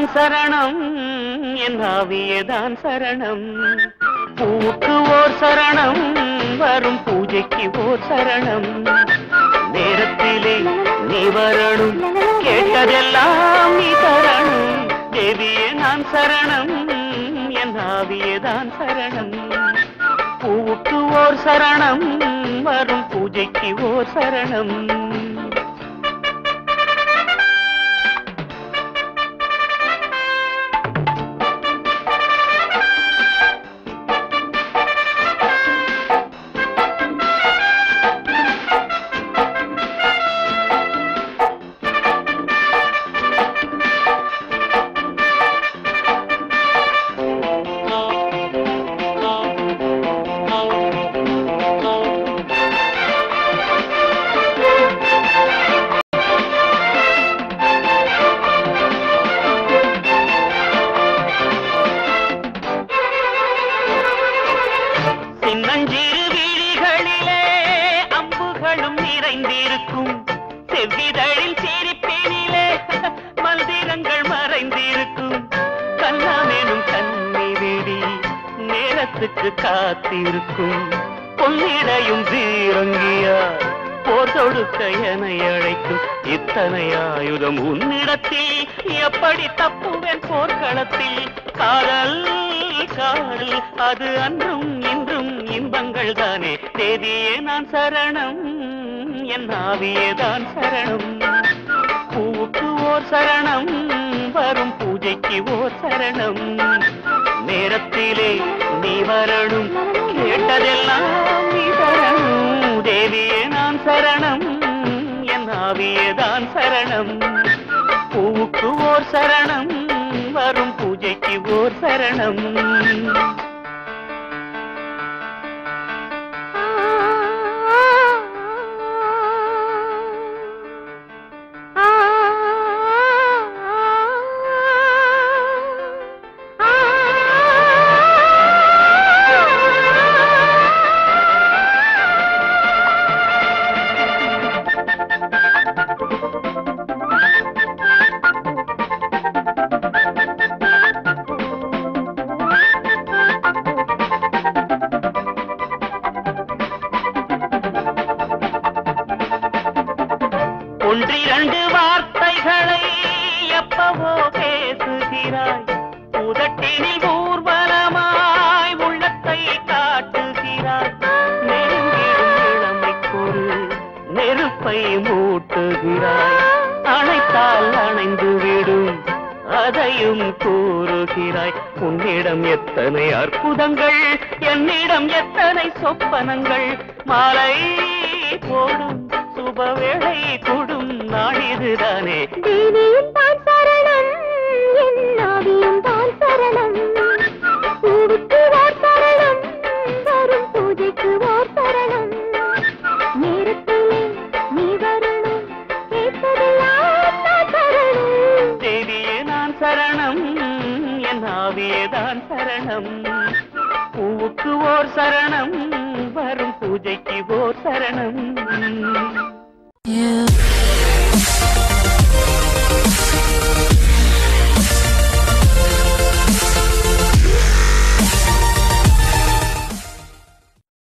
சரணம் என் ஆவியேதான் சரணம் பூவுக்கு ஓர் சரணம் வரும் பூஜைக்கு ஓர் சரணம் நேரத்திலே நீ வரணும் கேட்டதெல்லாம் நீ தரணும் தேவியே நான் சரணம் என் ஆவியேதான் சரணம் பூவுக்கு ஓர் சரணம் வரும் பூஜைக்கு ஓர் சரணம் சின்னஞ்சிறு விழிகளிலே அம்புகளும் நிறைந்திருக்கும் செவ்விதழில் சிரிப்பினிலே மந்திரங்கள் மறைந்திருக்கும் கண்ணாமேனும் கண்ணி வெடி நேரத்துக்கு காத்திருக்கும் பொன்னிடையும் வீரங்கியா போர் தொடுக்க என அழைக்கும் இத்தனை ஆயுதம் உன்னிடத்தில் எப்படி தப்புவேன் போர்க்களத்தில் காதல் காதல் அது அன்றும் இன்றும் இன்பங்கள் தானே தேதியே நான் சரணம் என் ஆவியேதான் சரணம் பூவுக்கு ஓர் சரணம் வரும் பூஜைக்கு ஓர் சரணம் நேரத்திலே நீ வரணும் கேட்டதெல்லாம் நீ தரணும் தேவியே நான் சரணம் என் ஆவியேதான் சரணம் பூவுக்கு ஓர் சரணம் வரும் பூஜைக்கு ஓர் சரணம் ஒன்றிரண்டு வார்த்தைகளை எப்பவோ பேசுகிறாய் உதட்டினில் ஊர்வலமாய் உள்ளத்தை காட்டுகிறாய் நெருங்கிடும் இளமைக்கொரு நெருப்பை மூட்டுகிறாய் அணைத்தால் அணைந்து விடும் அதையும் கூறுகிறாய் உன்னிடம் எத்தனை அற்புதங்கள் என்னிடம் எத்தனை சொப்பனங்கள் மாலை போடும் சுபவேளை கூடும் நாளிதுதானே தேவியும் தான் சரணம் என் ஆவியும் தான் சரணம் பூவுக்கு ஓர் சரணம் வரும் பூஜைக்கு ஓர் சரணம் நேரத்திலே நீ வரணும் கேட்பதெல்லாம் நான் தரணும் தேவியே நான் சரணம் என் ஆவியேதான் சரணம் பூவுக்கு ஓர் சரணம் வரும் பூஜைக்கு ஓர் சரணம்